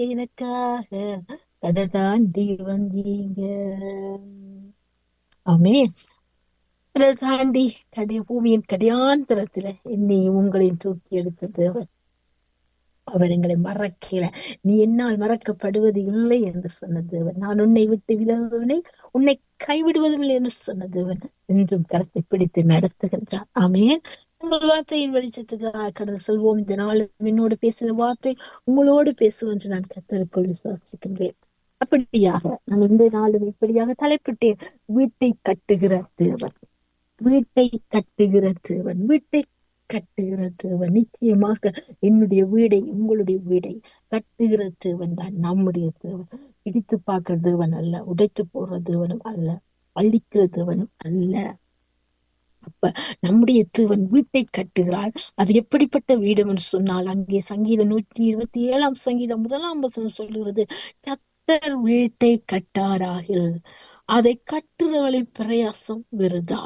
எனக்காக கடை தாண்டி வந்தீங்க ஆமே கடை தாண்டி கடை பூமியின் கடையாந்தரத்துல என்னையும் உங்களையும் தூக்கி எடுத்த தேவன் அவர் எங்களை மறக்கிற நீ என்னால் மறக்கப்படுவது இல்லை என்று சொன்ன தேவன் நான் உன்னை விட்டு விலகுவதில்லை உன்னை கைவிடுவதும் இல்லை என்று சொன்ன தேவன் என்றும் கரத்தை பிடித்து நடத்துகின்றார் ஆமேன் உங்கள் வார்த்தையின் வெளிச்சத்துக்காக கடந்து செல்வோம் இந்த நாள் என்னோடு பேசின வார்த்தை உங்களோடு பேசுவோம் என்று நான் கத்தருக்குள் விசுவாசிக்கின்றேன் அப்படியாக நான் இந்த நாளும் இப்படியாக தலைப்பிட்டேன் வீட்டை கட்டுகிற தேவன் வீட்டை கட்டுகிற தேவன் வீட்டை கட்டுகிற தேவன் நிச்சயமாக என்னுடைய வீடை உங்களுடைய வீடை கட்டுகிற தேவன் தான் நம்முடைய தேவன் இடித்து பார்க்கிற தேவன் அல்ல உடைத்து போடுற தேவனும் அல்ல அழிக்கிற தேவனும் அல்ல அப்ப நம்முடைய தேவன் வீட்டை கட்டுகிறார் அது எப்படிப்பட்ட வீடு என்று சொன்னால் அங்கே சங்கீதம் நூற்றி இருபத்தி ஏழாம் சங்கீதம் முதலாம் வசனம் சொல்லுகிறது கத்தர் வீட்டை கட்டாராகில் அதை கட்டுறவளின் பிரயாசம் விருதா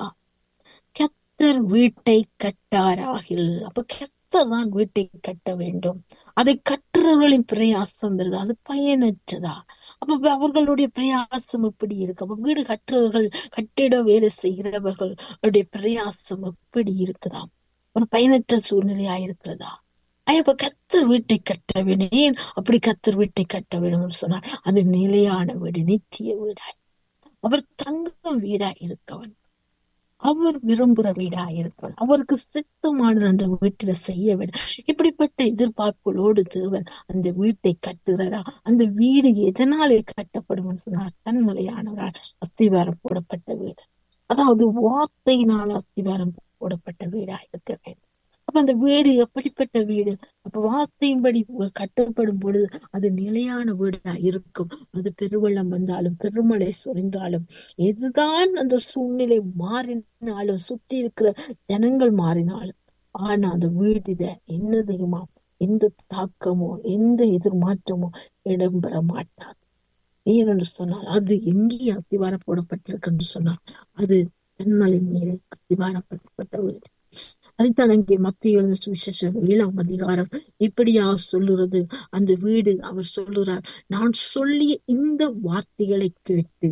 கத்தர் வீட்டை கட்டாராகில் அப்ப கத்தர் தான் வீட்டை கட்ட வேண்டும் அதை கட்டுறவர்களின் பிரயாசம் வருது அது பயனற்றதா அப்ப அவர்களுடைய பிரயாசம் எப்படி இருக்கு அப்ப வீடு கட்டுறவர்கள் கட்டிட வேலை செய்கிறவர்கள் அவருடைய பிரயாசம் எப்படி இருக்குதாம் ஒரு பயனற்ற சூழ்நிலையா இருக்கிறதா அப்ப கத்தர் வீட்டை கட்ட வேண்டும் ஏன் அப்படி கத்தர் வீட்டை கட்ட வேண்டும் சொன்னார் அது நிலையான வீடு நித்திய வீடாய் அவர் தங்கும் வீடாய் இருக்கவன் அவர் விரும்புற வீடா இருப்பார் அவருக்கு சித்தமான அந்த வீட்டுல செய்ய வேண்டும் இப்படிப்பட்ட எதிர்பார்ப்புகளோடு தேவன் அந்த வீட்டை கட்டுகிறாரா அந்த வீடு எதனாலே கட்டப்படும் சொன்னார் தன்மலையானவரால் அஸ்திவாரம் போடப்பட்ட வீடு அதாவது வார்த்தையினால் அஸ்திவாரம் போடப்பட்ட வீடா இருக்க வேண்டும் அப்ப அந்த வீடு எப்படிப்பட்ட வீடு அப்ப வார்த்தையின்படி கட்டப்படும் பொழுது அது நிலையான வீடா இருக்கும் அது பெருவெள்ளம் வந்தாலும் பெருமழை சுரிந்தாலும் எதுதான் அந்த சூழ்நிலை மாறினாலும் சுற்றி இருக்கிற ஜனங்கள் மாறினாலும் ஆனா அந்த வீடுல என்ன தெரியுமா எந்த தாக்கமோ எந்த எதிர்மாற்றமோ இடம்பெற மாட்டாது ஏனென்று சொன்னால் அது எங்கே அத்திவாரம் போடப்பட்டிருக்கு என்று சொன்னால் அது தன்மலை மீது அத்திவாரப்பட்ட வீடு அதுதான் அங்கே மத்திய எழுந்த சுவிசேஷம் ஏழாம் அதிகாரம் இப்படியா சொல்லுறது அந்த வீடு அவர் சொல்லுறார் நான் சொல்லிய இந்த வார்த்தைகளை கேட்டு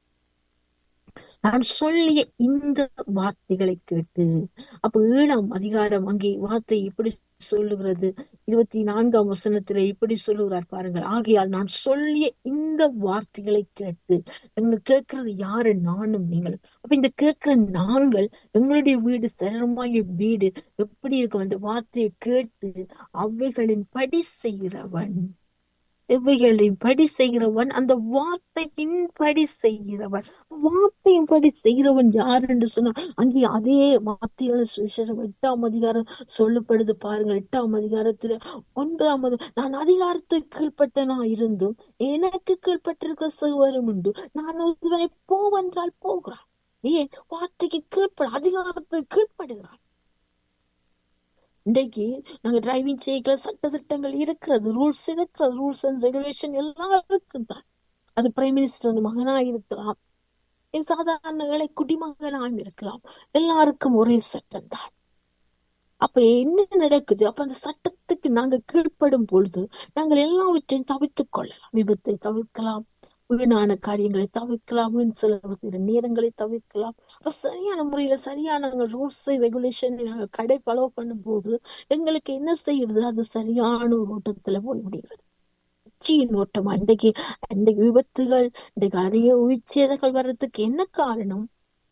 நான் சொல்லிய இந்த வார்த்தைகளை கேட்டு அப்ப ஏழாம் அதிகாரம் அங்கே வார்த்தை இப்படி சொல்லுகிறது இருபத்தி நான்காம் வசனத்துல இப்படி சொல்லுகிறார் பாருங்கள் ஆகையால் நான் சொல்லிய இந்த வார்த்தைகளை கேட்டு எங்களுக்கு கேட்கறது யாரு நானும் நீங்களும் அப்ப இந்த கேட்கிற நாங்கள் எங்களுடைய வீடு சரமாய வீடு எப்படி இருக்கும் அந்த வார்த்தையை கேட்டு அவைகளின் படி செய்கிறவன் இவைகளின் படி செய்கிறவன் அந்த வார்த்தையின் படி செய்கிறவன் வார்த்தையின் படி செய்கிறவன் யார் என்று சொன்னா அங்கே அதே மத்திய சுவிசேஷம் எட்டாம் அதிகாரம் சொல்லப்படுது பாருங்கள் எட்டாம் அதிகாரத்துல ஒன்பதாம் நான் அதிகாரத்துக்கு கீழ்பட்டனா இருந்தும் எனக்கு கீழ்பட்டிருக்கிற சிறுவரும் உண்டு நான் ஒருவனை போவென்றால் போகிறான் ஏன் வார்த்தைக்கு கீழ்ப்பட அதிகாரத்துக்கு கீழ்ப்படுகிறான் இன்றைக்கு நாங்க டிரைவிங் செய்யல சட்ட திட்டங்கள் இருக்கிறது ரூல்ஸ் இருக்கிறது ரூல்ஸ் அண்ட் ரெகுலேஷன் எல்லாம் இருக்குதான் அது பிரைம் மினிஸ்டர் மகனா இருக்கலாம் சாதாரண ஏழை குடிமகனாயும் இருக்கலாம் எல்லாருக்கும் ஒரே சட்டம் தான் அப்ப என்ன நடக்குது அப்ப அந்த சட்டத்துக்கு நாங்க கீழ்ப்படும் பொழுது நாங்கள் எல்லாவற்றையும் தவிர்த்துக் கொள்ளலாம் விபத்தை தவிர்க்கலாம் வீணான காரியங்களை தவிர்க்கலாம் வீண் செலவு செய்கிற நேரங்களை தவிர்க்கலாம் அப்ப சரியான முறையில சரியான ரூல்ஸ் ரெகுலேஷன் நாங்க கடை ஃபாலோ பண்ணும் போது எங்களுக்கு என்ன செய்யறது அது சரியான ஒரு ஓட்டத்துல போய் முடிகிறது உச்சியின் ஓட்டம் அன்றைக்கு அன்றைக்கு விபத்துகள் இன்றைக்கு அதிக உயிர்ச்சேதங்கள் வர்றதுக்கு என்ன காரணம்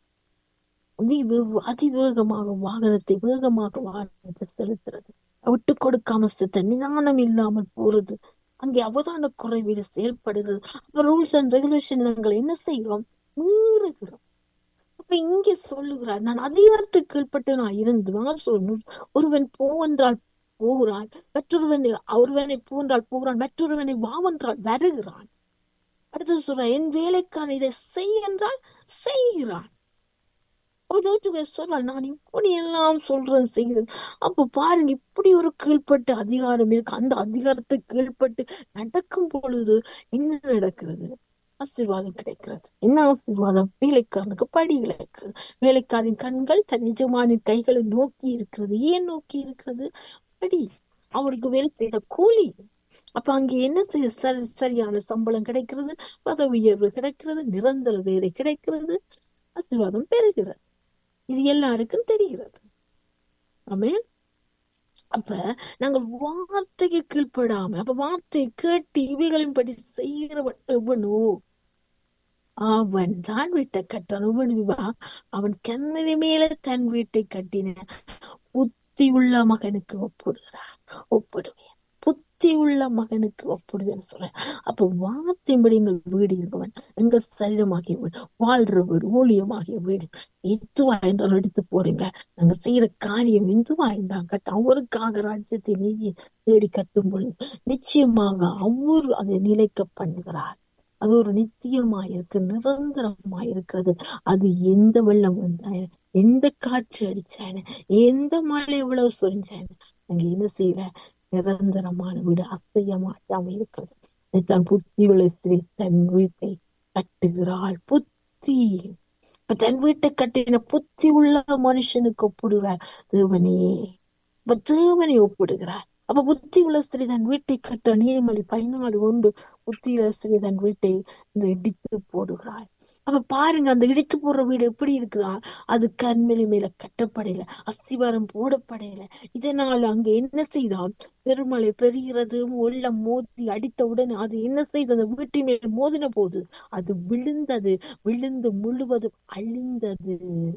அதிவேகமாக வாகனத்தை வேகமாக வாகனத்தை செலுத்துறது விட்டு கொடுக்காம செத்த நிதானம் இல்லாமல் போறது அங்கே அவதான குறைவில் செயல்படுகிறது அப்ப ரூல்ஸ் அண்ட் ரெகுலேஷன் நாங்கள் என்ன செய்கிறோம் மீறுகிறோம் அப்ப இங்கே சொல்லுகிறார் நான் அதிகாரத்துக்கு கீழ்பட்டு நான் இருந்து சொல்லணும் ஒருவன் போவென்றால் போகிறான் மற்றொருவனை ஒருவனை போன்றால் போகிறான் மற்றொருவனை வாவென்றால் வருகிறான் அடுத்தது சொல்றான் என் வேலைக்கான இதை செய் என்றால் செய்கிறான் சொல்றாள் நான் இப்படி எல்லாம் சொல்றேன் செய்கிறேன் அப்ப பாருங்க இப்படி ஒரு கீழ்பட்டு அதிகாரம் இருக்கு அந்த அதிகாரத்தை கீழ்பட்டு நடக்கும் பொழுது என்ன நடக்கிறது ஆசீர்வாதம் கிடைக்கிறது என்ன ஆசீர்வாதம் வேலைக்காரனுக்கு படி கிடைக்கிறது வேலைக்காரின் கண்கள் தன் நிஜமான கைகளை நோக்கி இருக்கிறது ஏன் நோக்கி இருக்கிறது படி அவருக்கு வேலை செய்த கூலி அப்ப அங்க என்ன செய்ய சரி- சரியான சம்பளம் கிடைக்கிறது பதவி உயர்வு கிடைக்கிறது நிரந்தர வேலை கிடைக்கிறது ஆசீர்வாதம் பெறுகிறது இது எல்லாருக்கும் தெரிகிறது ஆமென் அப்ப நாங்கள் வார்த்தைக்கு கீழ்ப்படாம அப்ப வார்த்தையை கேட்டு இவைகளின்படி செய்கிறவன் எவனோ அவன் தான் வீட்டை கட்டான் இவன் விவா அவன் கண்ணனை மேல தன் வீட்டை கட்டின புத்தி உள்ள மகனுக்கு ஒப்பிடுகிறார் ஒப்பிடுவேன் புத்தி உள்ள மகனுக்கு ஒப்பிடுவேன் சொல்றேன் அப்ப வார்த்தையின்படி எங்கள் வீடு இருக்கவன் எங்கள் சரீரமாகிய வீடு வாழ்ற வீடு ஊழியமாகிய வீடு எதுவா இருந்தாலும் எடுத்து போடுங்க நாங்க செய்யற காரியம் எதுவா இருந்தாங்க கட்ட அவருக்காக ராஜ்யத்தை நீதி தேடி கட்டும் பொழுது நிச்சயமாக அவர் அதை நிலைக்க பண்ணுகிறார் அது ஒரு நித்தியமா இருக்கு நிரந்தரமா இருக்கிறது அது எந்த வெள்ளம் வந்தாய எந்த காற்று அடிச்சான எந்த மழை எவ்வளவு சொரிஞ்சான அங்க என்ன செய்யற நிரந்தரமான வீடு அசைய மாட்டாம இருக்கிறது தன் புத்தி உள்ள ஸ்திரீ தன் வீட்டை கட்டுகிறாள் புத்தி இப்ப தன் வீட்டை கட்டின புத்தி உள்ள மனுஷனுக்கு ஒப்பிடுவார் தேவனே இப்ப தேவனை ஒப்பிடுகிறார் அப்ப புத்தி உள்ள ஸ்திரீ தன் வீட்டை கட்ட நீதிமொழி பதினாலு உண்டு புத்தி உள்ள ஸ்திரீ தன் வீட்டை இந்த இடித்து போடுகிறாள் அப்ப பாருங்க அந்த இடித்து போடுற வீடு எப்படி இருக்குதா அது கண்மலி மேல கட்டப்படையில அஸ்திவாரம் போடப்படையில இதனால் அங்க என்ன செய்தான் பெருமழை பெறுகிறது உள்ளம் மோதி அடித்த உடனே அது என்ன செய்தது அந்த வீட்டின் மேல் மோதின போது அது விழுந்தது விழுந்து முழுவதும் அழிந்தது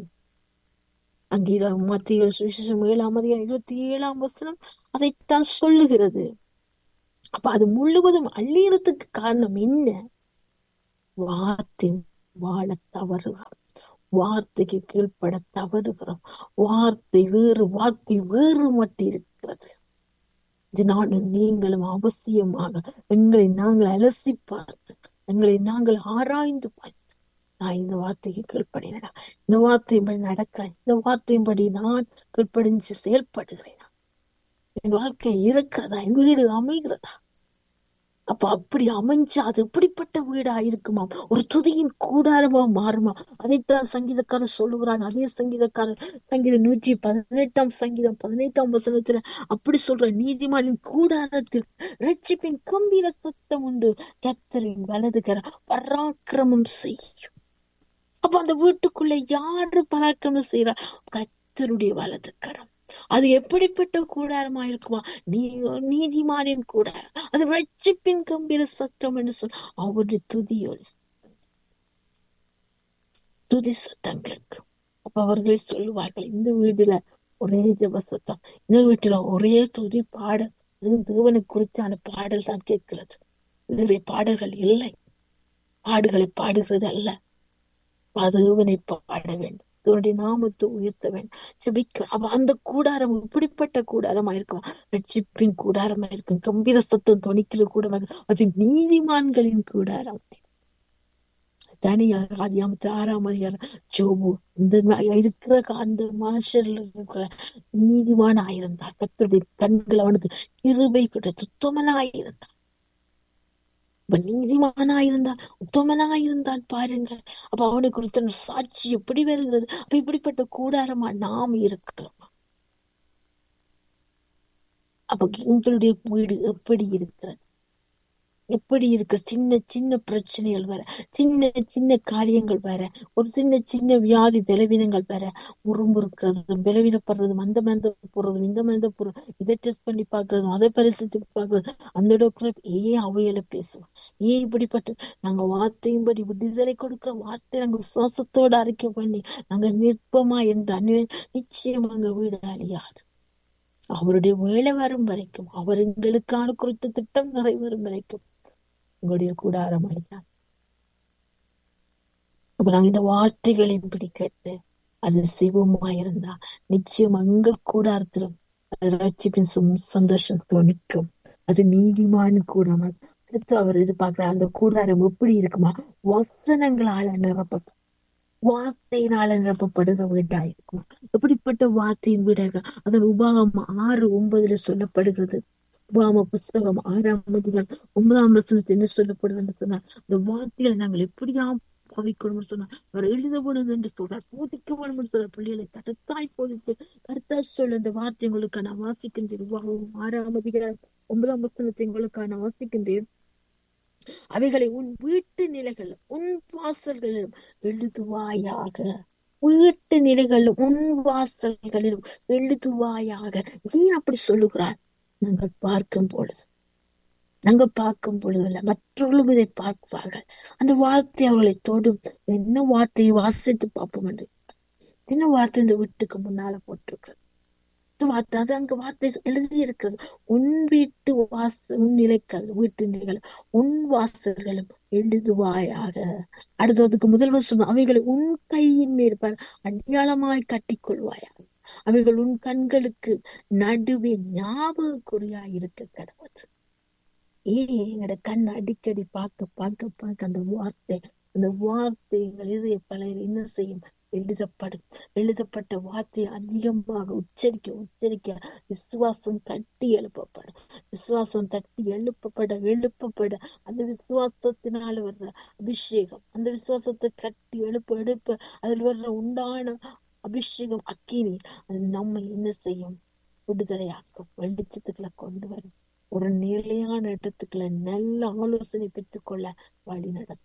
அங்கே மத்திய சுவிசேஷம் ஏழாம் அதிகாரம் இருபத்தி ஏழாம் வசனம் அதைத்தான் சொல்லுகிறது அப்ப அது முழுவதும் அழியறதுக்கு காரணம் என்ன வார்த்தை வாழ தவறுகிறோம் வார்த்தைக்கு கீழ்ப்பட தவறுகிறோம் வார்த்தை வேறு வார்த்தை வேறு மட்டும் இருக்கிறது இதனாலும் நீங்களும் அவசியமாக எங்களை நாங்கள் அலசி பார்த்து எங்களை நாங்கள் ஆராய்ந்து பார்த்து நான் இந்த வார்த்தைக்கு கீழ்ப்படுகிறேன் இந்த வார்த்தையின்படி நடக்கிறேன் இந்த வார்த்தையின்படி நான் கீழ்ப்படிஞ்சு செயல்படுகிறேன் என் வாழ்க்கை இருக்கிறதா என் வீடு அமைகிறதா அப்ப அப்படி அமைஞ்சா அது எப்படிப்பட்ட வீடா இருக்குமா ஒரு துதியின் கூடாரமா மாறுமா அதைத்தான் சங்கீதக்காரன் சொல்லுகிறான் அதே சங்கீதக்காரன் சங்கீதம் நூற்றி பதினெட்டாம் சங்கீதம் பதினெட்டாம் வசனத்துல அப்படி சொல்ற நீதிமானின் கூடாரத்தில் ரட்சிப்பின் கம்பீர சத்தம் உண்டு கத்தரின் வலதுகர பராக்கிரமம் செய்யும் அப்ப அந்த வீட்டுக்குள்ள யாரு பராக்கிரமம் செய்யறா கத்தருடைய வலது கரம் அது எப்படிப்பட்ட கூடாரமா இருக்குமா நீ நீதிமானின் கூடாரம் அது ரட்சிப்பின் கம்பீர சத்தம் என்று சொல் அவருடைய துதியோடு துதி சத்தம் கேட்கும் அப்ப அவர்கள் சொல்லுவார்கள் இந்த வீடுல ஒரே ஜப சத்தம் இந்த வீட்டுல ஒரே துதி பாடல் இது தேவனை குறித்தான பாடல் தான் கேட்கிறது வேறு பாடல்கள் இல்லை பாடுகளை பாடுகிறது அல்ல தேவனை பாட வேண்டும் தேவனுடைய நாமத்தை உயர்த்த வேண்டும் ஜெபிக்க அப்ப அந்த கூடாரம் இப்படிப்பட்ட கூடாரமா இருக்கும் ரட்சிப்பின் கூடாரமா இருக்கும் கம்பீர சத்தம் துணிக்கிற கூடமா இருக்கும் அது நீதிமான்களின் கூடாரம் தனியாக ஆதியாமத்து ஆறாம் அதிகாரம் ஜோபு இந்த இருக்கிற அந்த மாஷர்ல இருக்கிற நீதிமான ஆயிருந்தார் கத்தருடைய கண்கள் அவனுக்கு இருபை கிட்ட சுத்தமனாயிருந்தான் நீதிமானாயிருந்தான் உத்தமனாயிருந்தான் பாருங்க அப்ப அவனை குறித்த சாட்சி எப்படி வருகிறது அப்ப இப்படிப்பட்ட கூடாரமா நாம் இருக்கிறோம் அப்ப எங்களுடைய வீடு எப்படி இருக்கிறது எப்படி இருக்கு சின்ன சின்ன பிரச்சனைகள் வர சின்ன சின்ன காரியங்கள் வர ஒரு சின்ன சின்ன வியாதி பலவீனங்கள் வர முறுமுறுக்கிறதும் பலவீனப்படுறதும் அந்த மந்த போடுறதும் இந்த மந்த போடுறதும் இதை டெஸ்ட் பண்ணி பாக்குறதும் அதை பரிசுத்து பாக்குறதும் அந்த டாக்டர் ஏன் அவையில பேசுவோம் ஏன் இப்படிப்பட்ட நாங்க வார்த்தையும்படி விடுதலை கொடுக்கிற வார்த்தை நாங்க விசுவாசத்தோட அறிக்கை பண்ணி நாங்க நிற்பமா என்ற நிச்சயம் அங்க வீடு அழியாது அவருடைய வேலை வரும் வரைக்கும் அவர் எங்களுக்கான குறித்த திட்டம் நிறைவேறும் வரைக்கும் உங்களுடைய கூடாரம் அழியாது அப்ப நாங்க இந்த வார்த்தைகளை இப்படி கேட்டு அது சிவமா இருந்தா நிச்சயம் எங்கள் கூடாரத்திலும் அது ரட்சிப்பின் சந்தோஷம் துணிக்கும் அது நீதிமான கூடாரம் அடுத்து அவர் எதிர்பார்க்கிற அந்த கூடாரம் எப்படி இருக்குமா வசனங்களால நிரப்பப்படும் வார்த்தையினால நிரப்பப்படுகிற வீடா இருக்கும் எப்படிப்பட்ட வார்த்தையின் வீடாக அதன் உபாகம் ஆறு ஒன்பதுல சொல்லப்படுகிறது உபாம புஸ்தகம் ஆறாம் அதிகாரம் ஒன்பதாம் வசனத்தில் என்ன சொல்லப்படுதுன்னு சொன்னா அந்த வார்த்தைகளை நாங்கள் எப்படியா பாவிக்கணும்னு சொன்னார் அவர் எழுத வேணும் என்று சொல்றார் போதிக்க வேணும் என்று சொல்றார் பிள்ளைகளை கருத்தாய் போதித்து கருத்தாய் சொல்ல இந்த வார்த்தை உங்களுக்கு நான் வாசிக்கின்றேன் உபாகமம் ஆறாம் அதிகாரம் ஒன்பதாம் வசனத்தை உங்களுக்கு நான் வாசிக்கின்றேன் அவைகளை உன் வீட்டு நிலைகள் உன் வாசல்களிலும் எழுதுவாயாக வீட்டு நிலைகளிலும் உன் வாசல்களிலும் எழுதுவாயாக ஏன் அப்படி சொல்லுகிறார் நாங்கள் பார்க்கும் பொழுது நாங்க பார்க்கும் பொழுது இல்ல மற்றவர்களும் இதை பார்ப்பார்கள் அந்த வார்த்தை அவர்களை தொடும் என்ன வார்த்தையை வாசித்து பார்ப்போம் என்று என்ன வார்த்தை இந்த வீட்டுக்கு முன்னால போட்டிருக்கிறது வார்த்தை அது அங்க வார்த்தை எழுதி இருக்கிறது உன் வீட்டு வாச உன் நிலைக்கள் வீட்டு நிலைகள் உன் வாசல்களும் எழுதுவாயாக அடுத்ததுக்கு முதல்வர் சொன்ன அவைகளை உன் கையின் மேற்பார் அடையாளமாய் கட்டிக்கொள்வாயாக அவைகள் உன் கண்களுக்கு நடுவே ஞாபக குறியா இருக்க கடவுள் ஏன் எங்கட கண் அடிக்கடி பார்க்க பார்க்க பார்க்க அந்த வார்த்தை அந்த வார்த்தை எங்கள் இதய பலர் என்ன செய்யும் எழுதப்படும் எழுதப்பட்ட வார்த்தை அதிகமாக உச்சரிக்க உச்சரிக்க விசுவாசம் தட்டி எழுப்பப்படும் விசுவாசம் தட்டி எழுப்பப்பட எழுப்பப்பட அந்த விசுவாசத்தினால வர்ற அபிஷேகம் அந்த விசுவாசத்தை கட்டி எழுப்ப எழுப்ப அதில் வர்ற உண்டான அபிஷேகம் அக்கினி அது நம்ம என்ன செய்யும் விடுதலையாக்கும் வெளிச்சத்துக்களை கொண்டு வரும் ஒரு நிலையான இடத்துக்குள்ள நல்ல ஆலோசனை பெற்றுக்கொள்ள வழி நடத்தும்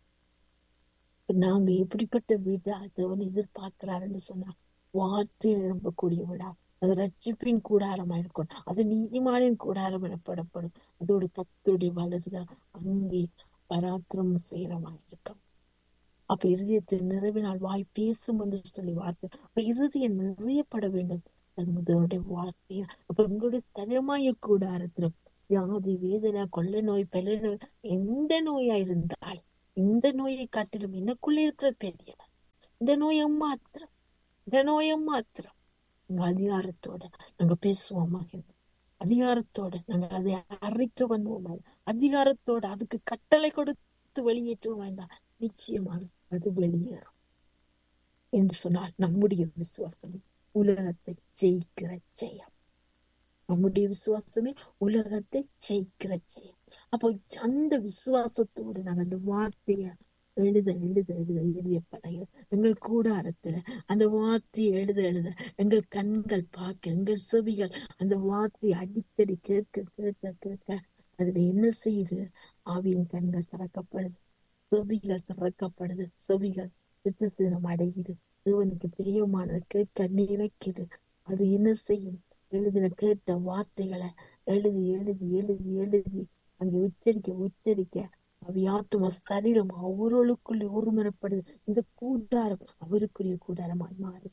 நாங்க எப்படிப்பட்ட வீடு அதவன் எதிர்பார்க்கிறாருன்னு சொன்னா வார்த்தை எழும்பக்கூடிய விடா அது ரட்சிப்பின் கூடாரமா இருக்கும் அது நீதிமானின் கூடாரம் எனப்படப்படும் அதோட கத்துடைய வலதுதான் அங்கே பராக்கிரமம் செய்யறமா இருக்கும் அப்ப இருதயத்தில் நிறைவினால் வாய் பேசும் என்று சொல்லி வார்த்தை அப்ப இருதயம் நிறையப்பட வேண்டும் அதனுடைய வார்த்தை அப்ப உங்களுடைய தரமாய கூடாரத்திலும் வியாதி வேதனை கொள்ளை நோய் பெல நோய் எந்த நோயா இருந்தால் இந்த நோயை காட்டிலும் எனக்குள்ள இருக்கிற பெரியவர் இந்த நோயை மாத்திரம் இந்த நோயை மாத்திரம் உங்க அதிகாரத்தோட நாங்க பேசுவோமா அதிகாரத்தோட நாங்க அதை அறிக்க பண்ணுவோமா அதிகாரத்தோட அதுக்கு கட்டளை கொடுத்து வெளியேற்றுவோம் வேண்டாம் நிச்சயமாக அது வெளியேறும் என்று சொன்னால் நம்முடைய விசுவாசம் உலகத்தை ஜெயிக்கிற ஜெயம் நம்முடைய விசுவாசமே உலகத்தை ஜெயிக்கிற ஜெயம் அப்போ அந்த விசுவாசத்தோடு நாங்கள் அந்த வார்த்தைய எழுத எழுத எழுத எழுதிய படையில எங்கள் கூடாரத்துல அந்த வார்த்தையை எழுத எழுத எங்கள் கண்கள் பார்க்க எங்கள் செவிகள் அந்த வார்த்தையை அடிக்கடி கேட்க கேட்க கேட்க அதுல என்ன செய்யுது ஆவியின் கண்கள் திறக்கப்படுது செவிகள் திறக்கப்படுது செவிகள் விசேஷம் அடையுது தேவனுக்கு பிரியமானது கேட்க நினைக்குது அது என்ன செய்யும் எழுதின கேட்ட வார்த்தைகளை எழுதி எழுதி எழுதி எழுதி அங்கே உச்சரிக்க உச்சரிக்க அவையாத்தும சரீரம் அவர்களுக்குள்ளே ஒருமுறைப்படுது இந்த கூடாரம் அவருக்குரிய கூடாரமாய் மாறுது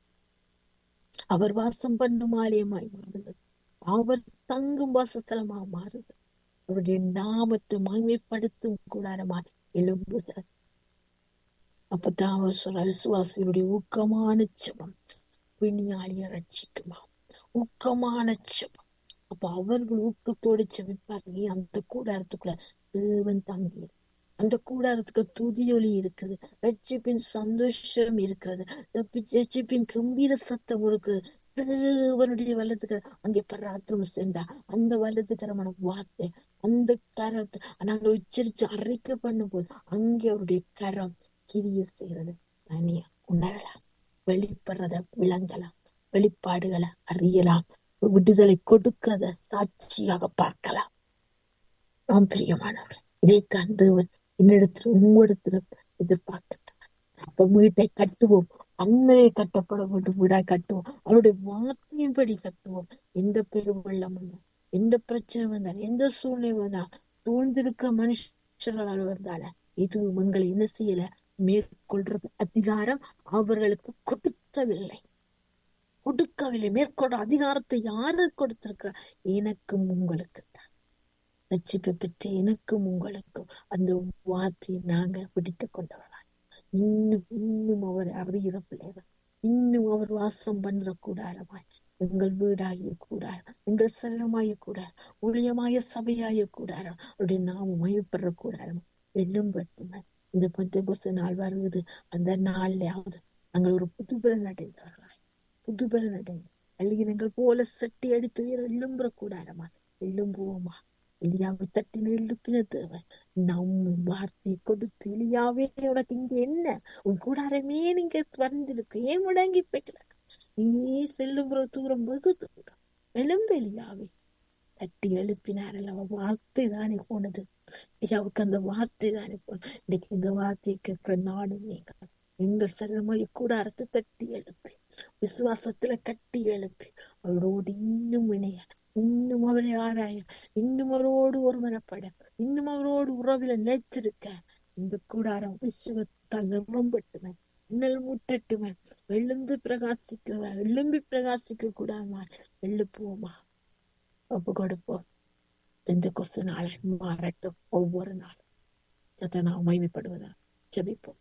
அவர் வாசம் பண்ணும் ஆலயமாய் மாறுது அவர் தங்கும் வாசஸ்தலமாக மாறுது அவருடைய நாமத்தை மகிமைப்படுத்தும் கூடாரமாய் எழும்புகிறது அப்பதான் அவர் சொல்ற விசுவாசியுடைய ஊக்கமான ஜபம் பிணியாளிய ரட்சிக்குமா ஊக்கமான ஜபம் அப்ப அவர்கள் ஊக்கத்தோடு செவிப்பார்கள் அந்த கூடாரத்துக்குள்ள தேவன் தங்கி அந்த கூடாரத்துக்கு துதியொலி இருக்குது ரட்சிப்பின் சந்தோஷம் இருக்கிறது ரட்சிப்பின் கம்பீர சத்தம் இருக்குது தேவனுடைய வல்லத்துக்கு அங்கே பராத்திரம் சென்றா அந்த வல்லத்துக்கரமான வார்த்தை அந்த கரத்தை நாங்க உச்சரிச்சு அறிக்கை பண்ணும் போது அங்கே அவருடைய கரம் கிரிய செய்யறது தனியா உணரலாம் வெளிப்படுறத விளங்கலாம் வெளிப்பாடுகளை அறியலாம் விடுதலை கொடுக்கிறத சாட்சியாக பார்க்கலாம் நாம் பிரியமானவர்கள் இதைத்தான் தேவன் என்னிடத்துல உங்களிடத்துல எதிர்பார்க்கின்றார் அப்ப வீட்டை கட்டுவோம் அண்ணனை கட்டப்பட வேண்டும் வீடாய் கட்டுவோம் அவருடைய வார்த்தையின்படி கட்டுவோம் எந்த பெரும் வெள்ளம் வந்தால் எந்த பிரச்சனை வந்தால் எந்த சூழ்நிலை வந்தால் சூழ்ந்திருக்க மனுஷர்களால் வந்தால இது உங்களை என்ன செய்யல மேற்கொள்றது அதிகாரம் அவர்களுக்கு கொடுக்கவில்லை கொடுக்கவில்லை மேற்கொண்ட அதிகாரத்தை யாரு கொடுத்திருக்கிறார் எனக்கும் உங்களுக்கு தான் ரட்சிப்பை பெற்ற எனக்கும் உங்களுக்கும் அந்த வார்த்தையை நாங்க பிடித்து கொண்டவர்களாய் இன்னும் இன்னும் அவர் அறிகிற பிள்ளைகள் இன்னும் அவர் வாசம் பண்ற கூடாரமாய் எங்கள் வீடாகிய கூடாரம் எங்கள் செல்லமாய கூடாரம் ஊழியமாய சபையாய கூடாரம் அவருடைய நாம மயப்படுற கூடாரம் எள்ளும் பட்டுமே இந்த பஞ்சபுச நாள் வருவது அந்த நாள்லயாவது நாங்கள் ஒரு புதுபலன் அடைந்தவர்களாய் புதுபலன் அடைந்து அழுகினங்கள் போல சட்டி அடித்து உயர எழும்புற கூடாரமா எழும்புவோமா எலியாவை தட்டின எழுப்பின தேவன் நம்ம வார்த்தை கொடுத்து எலியாவே உனக்கு இங்க என்ன உன் கூடாரமே நீங்க வந்திருக்கு ஏன் முடங்கி போய்க்கிறாங்க நீ செல்லுகிற தூரம் வெகு தூரம் எழும்பு எலியாவே தட்டி எழுப்பினார் அல்லவா வார்த்தை தானே போனது ஐயாவுக்கு அந்த வார்த்தை தானே போனது இன்னைக்கு இந்த வார்த்தையை கேட்கிற நானும் நீங்க எங்கள் சரமய கூடாரத்தை தட்டி எழுப்பி விசுவாசத்துல கட்டி எழுப்பி அவரோடு இன்னும் இணைய இன்னும் அவரை ஆராய இன்னும் அவரோடு ஒருமனப்பட இன்னும் அவரோடு உறவில நிலைத்திருக்க இந்த கூடாரம் விசுவத்தால் நிரம்பட்டுமே இன்னல் முட்டட்டுமே எழுந்து பிரகாசிக்கிறவ எழும்பி பிரகாசிக்க கூடாமா எழுப்புவோமா ஒப்பு கொடுப்போம் இந்த கொசு நாளை மாறட்டும் ஒவ்வொரு நாளும் சத்தனா மகிமைப்படுவதா ஜெபிப்போம்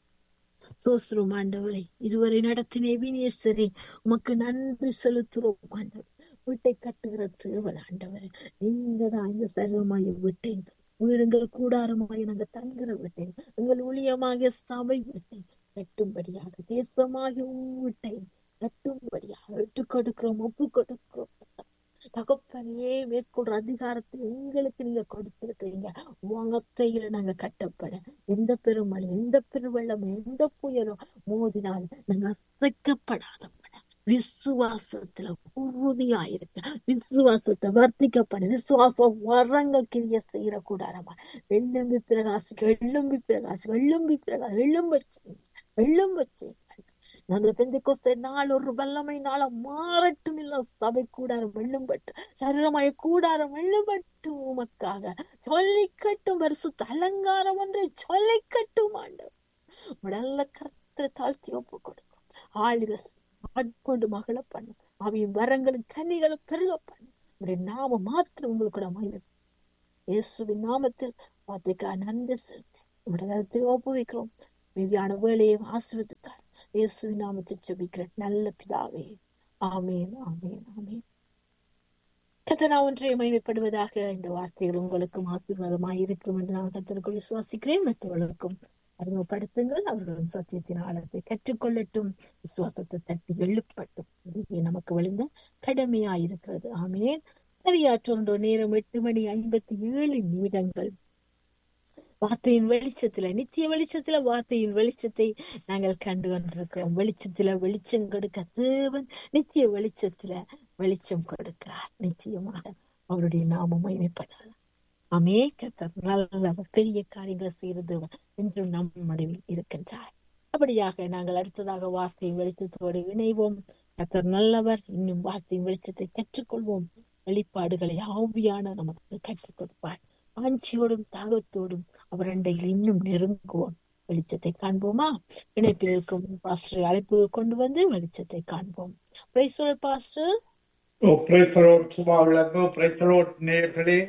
சோஸ்ரோம் ஆண்டவரை இதுவரை நடத்தின வினேசரே உமக்கு நன்றி செலுத்துறோம் ஆண்டவர் வீட்டை கட்டுகிற தேவன் ஆண்டவரே நீங்க தான் இந்த சர்வமாய வீட்டை வீடுங்கள் கூடாரமாய் நாங்க தங்குற வீட்டை எங்கள் ஊழியமாகிய சபை வீட்டை கட்டும்படியாக தேசமாக வீட்டை கட்டும்படியாக விட்டு கொடுக்கிறோம் ஒப்பு கொடுக்கிறோம் தகப்பனையே மேற்கொள்ற அதிகாரத்தை எங்களுக்கு நீங்க கொடுத்திருக்கிறீங்க வார்த்தையில நாங்க கட்டப்பட எந்த பெருமழை எந்த பெருவெள்ளம் எந்த புயலும் மோதினாலும் நாங்க அசைக்கப்படாதப்பட விசுவாசத்துல உறுதியாயிருக்க விசுவாசத்தை வர்த்திக்கப்பட விசுவாசம் வரங்க கிரிய செய்யற கூடாரமா வெள்ளும்பி பிரகாசி வெள்ளும்பி பிரகாசி வெள்ளும்பி பிரகாசி வெள்ளும்ப வெள்ளும்ப நாங்கள் பெந்தைக்கோஸ்தை நாள் ஒரு வல்லமை நாள மாறட்டும் இல்ல சபை கூடாரம் வெள்ளும்பட்டு சரீரமாய கூடாரம் வெள்ளும்பட்டும் உமக்காக சொல்லிக்கட்டும் பரிசுத்த அலங்காரம் ஒன்றை சொல்லிக்கட்டும் ஆண்டவர் உடல்ல கருத்தை தாழ்த்தி ஒப்பு கொடுக்கும் ஆளுக ஆட்கொண்டு மகள பண்ணும் அவையும் வரங்களும் கனிகளும் பெருக பண்ணும் உடைய நாம மாத்திரம் உங்களுக்கு கூட மகிழ் இயேசுவின் நாமத்தில் வார்த்தைக்காக நன்றி செலுத்தி உடைய ஒப்பு வைக்கிறோம் மீதியான வேலையை ஆசிரியத்தார் இயேசுவின் நாமத்தில் ஜெபிக்கிற நல்ல பிதாவே ஆமேன் ஆமேன் ஆமேன் கத்தனா ஒன்றை மகிமைப்படுவதாக இந்த வார்த்தைகள் உங்களுக்கும் ஆசீர்வாதமாய் இருக்கும் என்று நான் கத்தருக்குள் விசுவாசிக்கிறேன் மற்றவர்களுக்கும் அறிமுகப்படுத்துங்கள் அவர்களும் சத்தியத்தின் ஆழத்தை கற்றுக்கொள்ளட்டும் விசுவாசத்தை தட்டி எழுப்பட்டும் இதுவே நமக்கு விழுந்த கடமையாயிருக்கிறது ஆமேன் சரியாற்றொன்றோ நேரம் எட்டு மணி ஐம்பத்தி ஏழு நிமிடங்கள் வார்த்தையின் வெளிச்சத்துல நித்திய வெளிச்சத்துல வார்த்தையின் வெளிச்சத்தை நாங்கள் கண்டு கொண்டிருக்கிறோம் வெளிச்சத்துல வெளிச்சம் கொடுக்க தேவன் நித்திய வெளிச்சத்துல வெளிச்சம் கொடுக்கிறார் நிச்சயமாக அவருடைய நாமம் மகிமைப்படலாம் அமே கத்தர் நல்ல பெரிய காரியங்களை செய்யறது என்றும் நம் முடிவில் இருக்கின்றார் அப்படியாக நாங்கள் அடுத்ததாக வார்த்தையின் வெளிச்சத்தோடு இணைவோம் கத்தர் நல்லவர் இன்னும் வார்த்தையின் வெளிச்சத்தை கற்றுக்கொள்வோம் வெளிப்பாடுகளை ஆவியான நமக்கு கற்றுக் கொடுப்பார் வாஞ்சியோடும் தாகத்தோடும் அவர் அண்டையில் இன்னும் நெருங்குவோம் வெளிச்சத்தை காண்போமா இணைப்பில் இருக்கும் பாஸ்டர் அழைப்பு கொண்டு வந்து வெளிச்சத்தை காண்போம் பாஸ்டர் ஓ பிரைசலோட் சும்மா விளங்கு பிரைசலோட் நேர்களே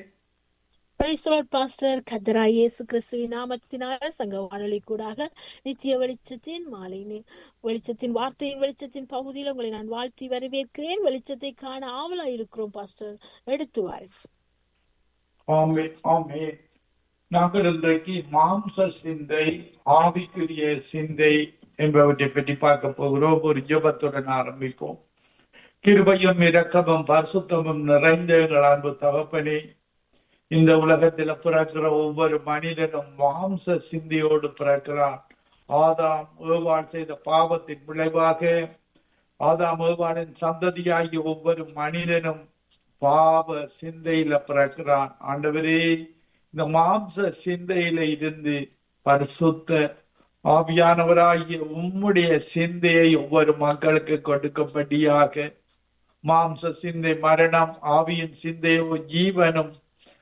பாஸ்டர் கதரா இயேசு கிறிஸ்துவின் நாமத்தினால சங்க வானொலி கூடாக நித்திய வெளிச்சத்தின் மாலை வெளிச்சத்தின் வார்த்தையின் வெளிச்சத்தின் பகுதியில் உங்களை நான் வாழ்த்தி வரவேற்கிறேன் வெளிச்சத்தை காண ஆவலா இருக்கிறோம் பாஸ்டர் எடுத்து வாருங்கள் ஆமே ஆமே நாங்கள் இன்றைக்கு மாம்ச சிந்தை ஆவிக்குரிய சிந்தை என்பவற்றை பற்றி பார்க்க போகிறோம் ஒரு ஜபத்துடன் ஆரம்பிப்போம் கிருபையும் இரக்கமும் பரிசுத்தமும் நிறைந்த எங்கள் அன்பு தகப்பனே இந்த உலகத்தில் பிறக்கிற ஒவ்வொரு மனிதனும் மாம்ச சிந்தையோடு பிறக்கிறான் ஆதாம் ஏவாள் செய்த பாவத்தின் விளைவாக ஆதாம் ஏவாளின் சந்ததியாகிய ஒவ்வொரு மனிதனும் பாவ சிந்தையில பிறக்கிறான் ஆண்டவரே இந்த மாம்ச சிந்தையில இருந்து பரிசுத்த ஆவியானவராகிய உம்முடைய சிந்தையை ஒவ்வொரு மக்களுக்கு கொடுக்கப்படியாக மாம்ச சிந்தை மரணம் ஆவியின் சிந்தையோ ஜீவனும்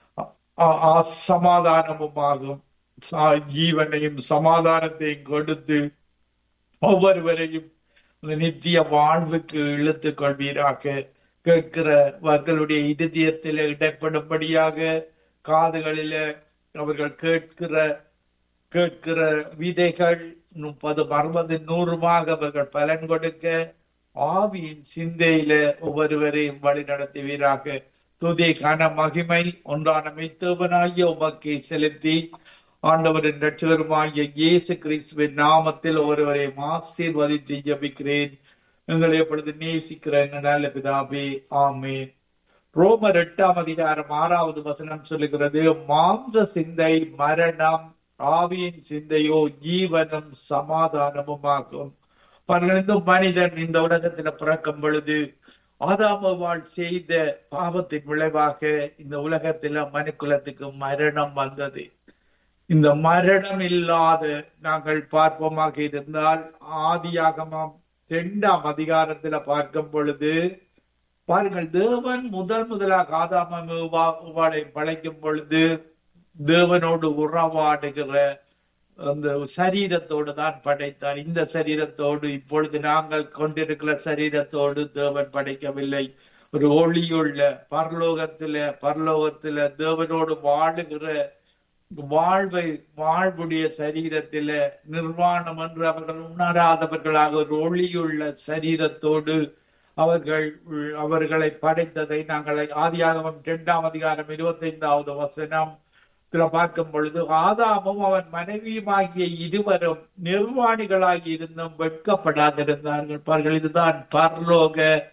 சமாதானமுமாகும் ஜீவனையும் சமாதானத்தையும் கொடுத்து ஒவ்வொருவரையும் நித்திய வாழ்வுக்கு இழுத்துக் கொள்வீராக கேட்கிற மக்களுடைய இருதயத்தில் இடப்படும்படியாக காதுகளில அவர்கள் கேட்கிற கேட்கிற விதைகள் முப்பது அறுபது நூறுமாக அவர்கள் பலன் கொடுக்க ஆவியின் சிந்தையில ஒவ்வொருவரையும் வழி நடத்துவீராக துதி கன மகிமை ஒன்றான மெய்த்தவனாகிய உமக்கை செலுத்தி ஆண்டவரின் ரட்சகருமாகிய இயேசு கிறிஸ்துவின் நாமத்தில் ஒருவரையும் ஆசீர்வதித்து ஜபிக்கிறேன் எங்களை எப்பொழுது நேசிக்கிற எங்கள் நல்ல பிதாபே ஆமே ரோமர் எட்டாம் அதிகாரம் ஆறாவது வசனம் சொல்லுகிறது மாம்ச சிந்தை மரணம் ஆவியின் சிந்தையோ ஜீவனும் சமாதானமும் ஆகும் பாருங்கள் இந்த மனிதன் இந்த உலகத்துல பிறக்கும் பொழுது ஆதாமவாள் செய்த பாவத்தின் விளைவாக இந்த உலகத்துல மனுக்குலத்துக்கு மரணம் வந்தது இந்த மரணம் இல்லாத நாங்கள் பார்ப்போமாக இருந்தால் ஆதியாகமம் இரண்டாம் அதிகாரத்துல பார்க்கும் பொழுது பாருங்கள் தேவன் முதல் முதலாக ஆதாமவாளை படைக்கும் பொழுது தேவனோடு உறவாடுகிற அந்த சரீரத்தோடு தான் படைத்தார் இந்த சரீரத்தோடு இப்பொழுது நாங்கள் கொண்டிருக்கிற சரீரத்தோடு தேவன் படைக்கவில்லை ஒரு ஒளியுள்ள பரலோகத்தில பரலோகத்தில தேவனோடு வாழுகிற வாழ்வை வாழ்வுடைய சரீரத்தில நிர்வாணம் என்று அவர்கள் உணராதவர்களாக ஒரு ஒளியுள்ள சரீரத்தோடு அவர்கள் அவர்களை படைத்ததை நாங்கள் ஆதியாகமம் இரண்டாம் அதிகாரம் இருபத்தி ஐந்தாவது வசனம் பார்க்கும் பொழுது ஆதாமும் அவன் மனைவியுமாகிய இருவரும் நிர்வாணிகளாகி இருந்தும் வெட்கப்படாதிருந்தார்கள் பார்கள் இதுதான் பரலோக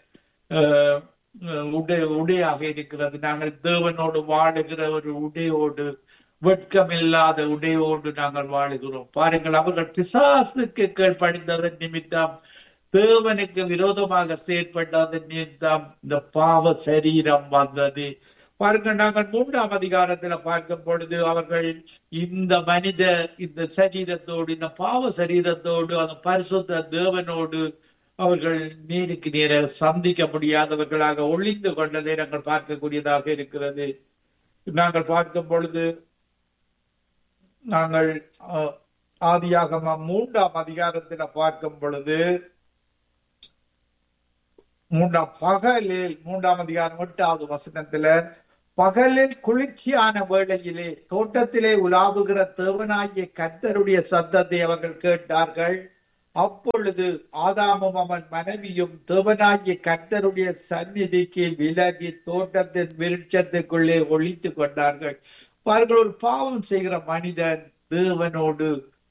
உடை உடையாக இருக்கிறது நாங்கள் தேவனோடு வாழுகிற ஒரு உடையோடு வெட்கமில்லாத உடையோடு நாங்கள் வாழுகிறோம் பாருங்கள் அவர்கள் பிசாசுக்கு கீழ்ப்படிந்ததன் நிமித்தம் தேவனுக்கு விரோதமாக செயற்பட்டதன் நிமித்தம் இந்த பாவ சரீரம் வந்தது பாருங்கள் நாங்கள் மூன்றாம் அதிகாரத்துல பார்க்கும் பொழுது அவர்கள் இந்த மனித இந்த சரீரத்தோடு இந்த பாவ சரீரத்தோடு அந்த பரிசுத்த தேவனோடு அவர்கள் நேருக்கு நேர சந்திக்க முடியாதவர்களாக ஒளிந்து கொண்டதை நாங்கள் பார்க்கக்கூடியதாக இருக்கிறது நாங்கள் பார்க்கும் பொழுது நாங்கள் ஆதியாகம மூன்றாம் அதிகாரத்துல பார்க்கும் பொழுது மூன்றாம் பகலில் மூன்றாம் அதிகாரம் எட்டாவது வசனத்துல பகலில் குளிர்ச்சியான வேளையிலே தோட்டத்திலே உலாவுகிற தேவனாகிய கர்த்தருடைய சத்தத்தை அவர்கள் கேட்டார்கள் அப்பொழுது ஆதாமும் அவன் மனைவியும் தேவனாகிய கர்த்தருடைய சந்நிதிக்கு விலகி தோட்டத்தின் விருட்சத்துக்குள்ளே ஒழித்து கொண்டார்கள் அவர்கள் ஒரு பாவம் செய்கிற மனிதன் தேவனோடு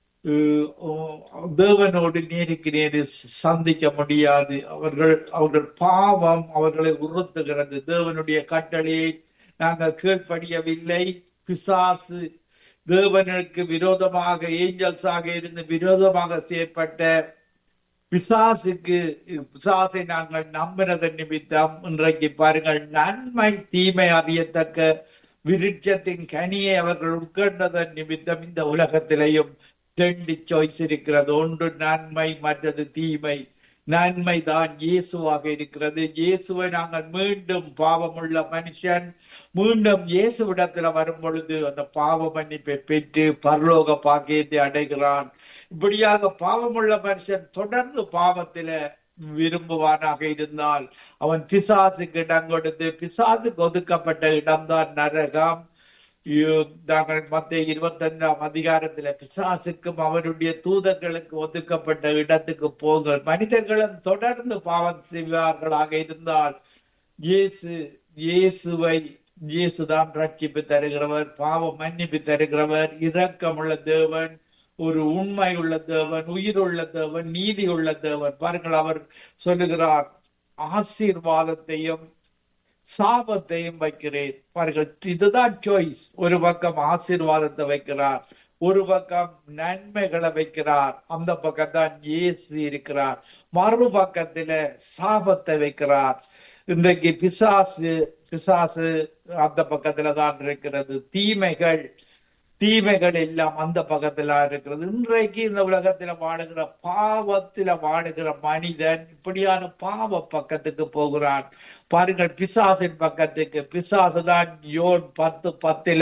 தேவனோடு நேருக்கு நேரு சந்திக்க முடியாது அவர்கள் அவர்கள் பாவம் அவர்களை உறுத்துகிறது தேவனுடைய கட்டளையை நாங்கள் கீழ்ப்படியவில்லை பிசாசு தேவனுக்கு விரோதமாக ஏஞ்சல்ஸாக இருந்து விரோதமாக செயற்பட்ட பிசாசுக்கு பிசாசை நாங்கள் நம்பினதன் நிமித்தம் இன்றைக்கு பாருங்கள் நன்மை தீமை அறியத்தக்க விருட்சத்தின் கனியை அவர்கள் உட்கொண்டதன் நிமித்தம் இந்த உலகத்திலேயும் ரெண்டு சாய்ஸ் இருக்கிறது ஒன்று நன்மை மற்றது தீமை நன்மை தான் இயேசுவாக இருக்கிறது இயேசுவை நாங்கள் மீண்டும் பாவமுள்ள மனுஷன் மீண்டும் இயேசுவிடத்துல வரும் பொழுது அந்த பாவ மன்னிப்பை பெற்று பரலோக பாக்கியத்தை அடைகிறான் இப்படியாக பாவமுள்ள மனுஷன் தொடர்ந்து பாவத்தில விரும்புவானாக இருந்தால் அவன் பிசாசுக்கு இடம் கொடுத்து பிசாசுக்கு ஒதுக்கப்பட்ட இடம்தான் நரகம் நாங்கள் மத்திய இருபத்தஞ்சாம் அதிகாரத்துல பிசாசுக்கும் அவருடைய தூதர்களுக்கு ஒதுக்கப்பட்ட இடத்துக்கு போங்கள் மனிதர்களும் தொடர்ந்து பாவம் செய்வார்களாக இருந்தால் இயேசு இயேசுவை இயேசுதான் ரட்சிப்பு தருகிறவர் பாவம் மன்னிப்பு தருகிறவர் இரக்கமுள்ள தேவன் ஒரு உண்மை உள்ள தேவன் உயிர் உள்ள தேவன் நீதி உள்ள தேவன் பாருங்கள் அவர் சொல்லுகிறார் ஆசீர்வாதத்தையும் சாபத்தையும் வைக்கிறேன் பாருங்கள் இதுதான் சாய்ஸ் ஒரு பக்கம் ஆசீர்வாதத்தை வைக்கிறார் ஒரு பக்கம் நன்மைகளை வைக்கிறார் அந்த பக்கம் தான் இயேசு இருக்கிறார் மறு பக்கத்துல சாபத்தை வைக்கிறார் இன்றைக்கு பிசாசு பிசாசு அந்த பக்கத்துல தான் இருக்கிறது தீமைகள் தீமைகள் எல்லாம் அந்த பக்கத்துல இருக்கிறது இன்றைக்கு இந்த உலகத்துல வாழுகிற பாவத்துல வாழுகிற மனிதன் இப்படியான பாவ பக்கத்துக்கு போகிறான் பாருங்கள் பிசாசின் பக்கத்துக்கு பிசாசு தான் யோன் பத்து பத்துல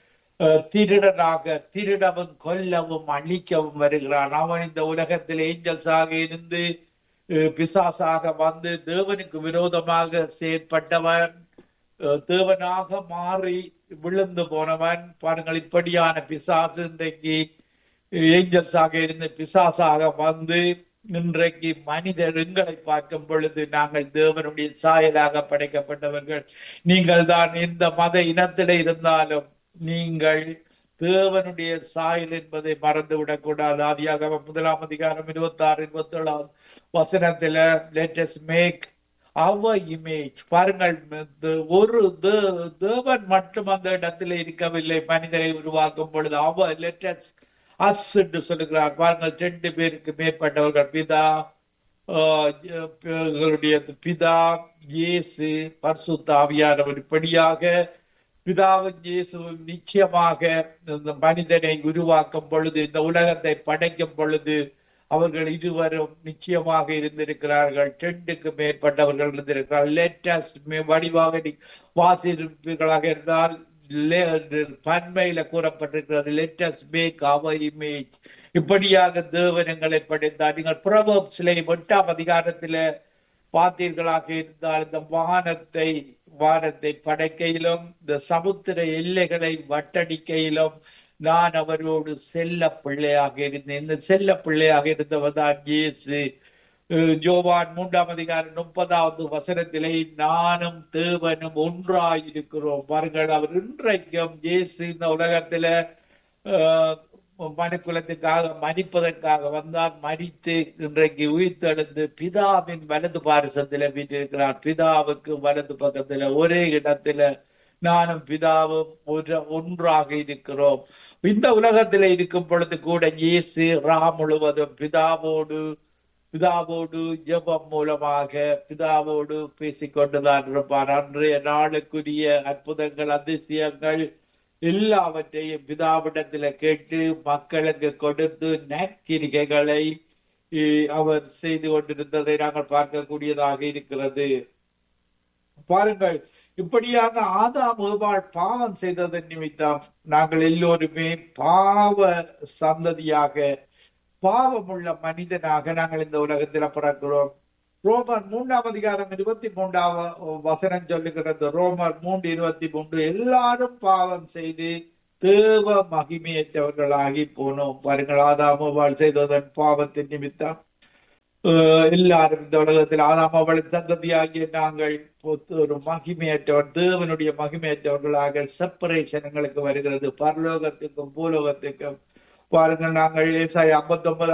திருடனாக திருடவும் கொல்லவும் அழிக்கவும் வருகிறான் அவன் இந்த உலகத்தில் ஏஞ்சல்ஸாக இருந்து பிசாசாக வந்து தேவனுக்கு விரோதமாக செயற்பட்டவன் தேவனாக மாறி விழுந்து போனவன் பாருங்கள் இப்படியான பிசாசு இன்றைக்கு ஏஞ்சல்ஸாக இருந்து பிசாசாக வந்து இன்றைக்கு மனிதர் எங்களை பார்க்கும் பொழுது நாங்கள் தேவனுடைய சாயலாக படைக்கப்பட்டவர்கள் நீங்கள் தான் எந்த மத இனத்தில இருந்தாலும் நீங்கள் தேவனுடைய சாயல் என்பதை மறந்து விடக்கூடாது ஆதியாக முதலாம் அதிகாரம் இருபத்தி ஆறு இருபத்தி ஏழாம் வசனத்துல லேட்டஸ்ட் மேக் அவ இமேஜ் பாருங்கள் இந்த ஒரு தே- தேவன் மட்டும் அந்த இடத்துல இருக்கவில்லை மனிதரை உருவாக்கும் பொழுது அவ லெட்டஸ் அஸ் என்று சொல்லுகிறார் பாருங்கள் ரெண்டு பேருக்கு மேற்பட்டவர்கள் பிதா ஆஹ் எங்களுடைய பிதா இயேசு பரிசுத்த ஆவியானவர் இப்படியாக பிதாவும் இயேசுவும் நிச்சயமாக இந்த மனிதனை உருவாக்கும் பொழுது இந்த உலகத்தை படைக்கும் பொழுது அவர்கள் இருவரும் நிச்சயமாக இருந்திருக்கிறார்கள் டென்ட்டுக்கு மேற்பட்டவர்கள் இருந்திருக்கிறார்கள் லேட்டஸ்ட் வடிவாக நீ வாசிப்பீர்களாக இருந்தால் le- பன்மையில கூறப்பட்டிருக்கிறது லேட்டஸ்ட் மேக் அவர் இமேஜ் இப்படியாக தேவனங்களை படைத்தார் நீங்கள் பிரபோப்ஸ்ல எட்டாம் அதிகாரத்தில பார்த்தீர்களாக இருந்தால் இந்த வானத்தை வானத்தை படைக்கையிலும் இந்த சமுத்திர எல்லைகளை வட்டடிக்கையிலும் நான் அவரோடு செல்ல பிள்ளையாக இருந்தேன் இந்த செல்ல பிள்ளையாக இருந்தவர் தான் இயேசு அஹ் யோவான் மூன்றாம் அதிகாரம் முப்பதாவது வசனத்திலே நானும் தேவனும் ஒன்றாயிருக்கிறோம் பாருங்கள் அவர் இன்றைக்கும் இயேசு இந்த உலகத்தில ஆஹ், மனுக்குலத்துக்காக மறிப்பதற்காக வந்தார் மறித்து இன்றைக்கு உயிர்த்தெழுந்து பிதாவின் வலது பாரசத்துல வீட்டிருக்கிறார் பிதாவுக்கு வலது பக்கத்துல ஒரே இடத்துல நானும் பிதாவும் ஒரு ஒன்றாக இருக்கிறோம் இந்த உலகத்துல இருக்கும் பொழுது கூட இயேசு ரா முழுவதும் பிதாவோடு பிதாவோடு ஜெபம் மூலமாக பிதாவோடு பேசிக்கொண்டுதான் இருப்பார் அன்றைய நாளுக்குரிய அற்புதங்கள் அதிசயங்கள் எல்லாவற்றையும் பிதாவிடத்துல கேட்டு மக்களுக்கு கொடுத்து நற்கிரிகைகளை அஹ், அவர் செய்து கொண்டிருந்ததை நாங்கள் பார்க்கக்கூடியதாக இருக்கிறது பாருங்கள் இப்படியாக ஆதாம் ஏவாள் பாவம் செய்ததன் நிமித்தம் நாங்கள் எல்லோருமே பாவ சந்ததியாக பாவமுள்ள மனிதனாக நாங்கள் இந்த உலகத்தில் பிறக்கிறோம் ரோமர் மூன்றாம் அதிகாரம் இருபத்தி மூன்றாம் வசனம் சொல்லுகிறது ரோமர் மூன்று இருபத்தி மூன்று எல்லாரும் பாவம் செய்து தேவ மகிமையற்றவர்களாகி போனோம் பாருங்கள் ஆதாமவாள் செய்ததன் பாவத்தின் நிமித்தம் அஹ் எல்லாரும் இந்த உலகத்தில் ஆதாம் அவளின் சந்ததியாகிய நாங்கள் பொத்து- ஒரு மகிமையற்றவர் தேவனுடைய மகிமையற்றவர்களாக செப்பரேஷன் எங்களுக்கு வருகிறது பரலோகத்துக்கும் பூலோகத்துக்கும் பாருங்கள் நாங்கள் ஏசாய் ஐம்பத்தி